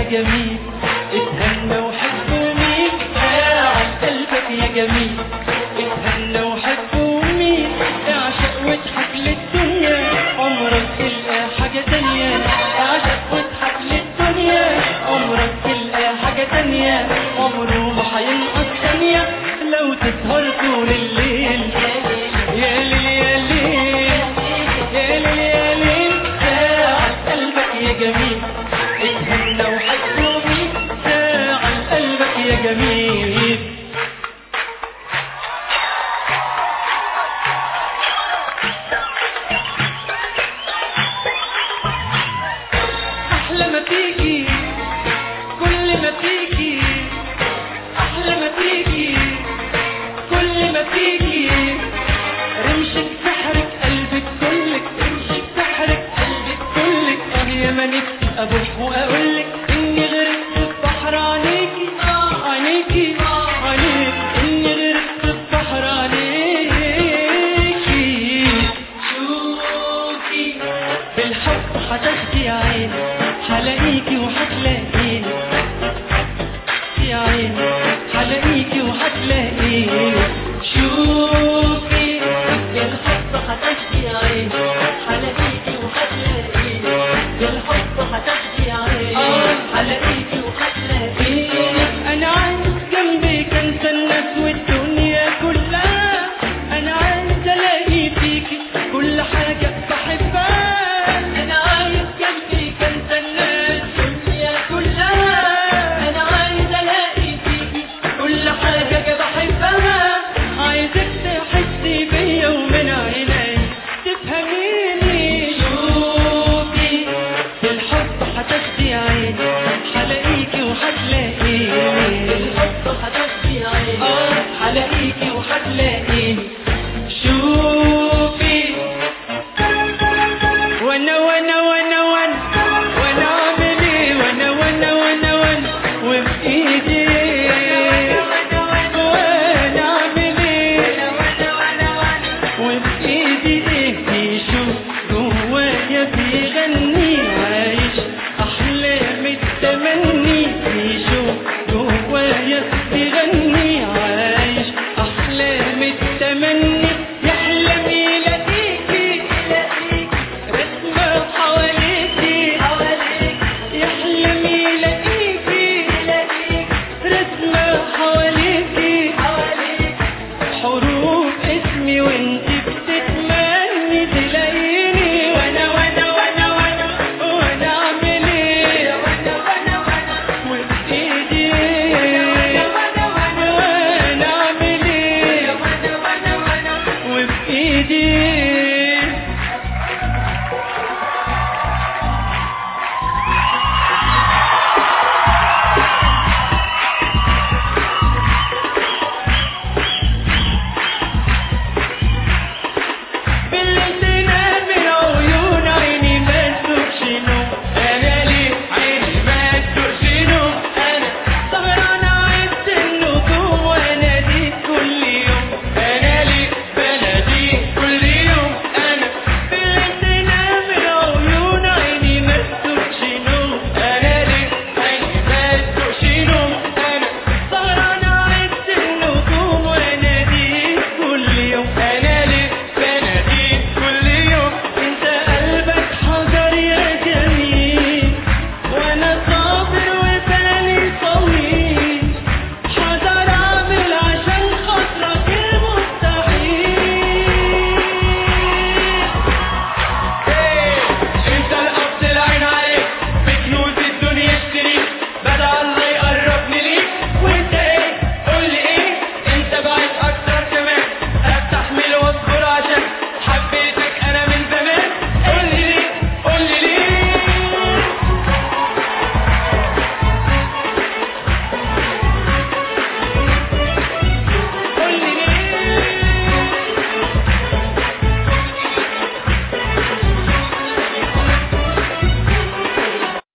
جميل اتهنى وحب ومين فاعل قلبك يا جميل اتهنى وحب ومين اعشق واضحك للدنيا عمرك تلقى حاجة تانية اعشق واضحك للدنيا عمرك تلقى حاجة تانية عمره ما هينقص ثانية لو تسهر طول الليل يا ليل يا ليل يا ليل يا ليل ساعة قلبك يا جميل اتهنى وحب ومين ساعة قلبك يا جميل أحلى ما تيجي كل ما تيجي أحلى ما تيجي كل ما تيجي رمشك سحرك قلبك كلك رمشك سحرك قلبك كلك اه يا ما نفسي أبوح وأقولك إني غرقت في بحر عينيكي عينيكي عينيك إني غرقت في بحر عينيكي شوفي بالحب هتاخدي عيني هلاقيكي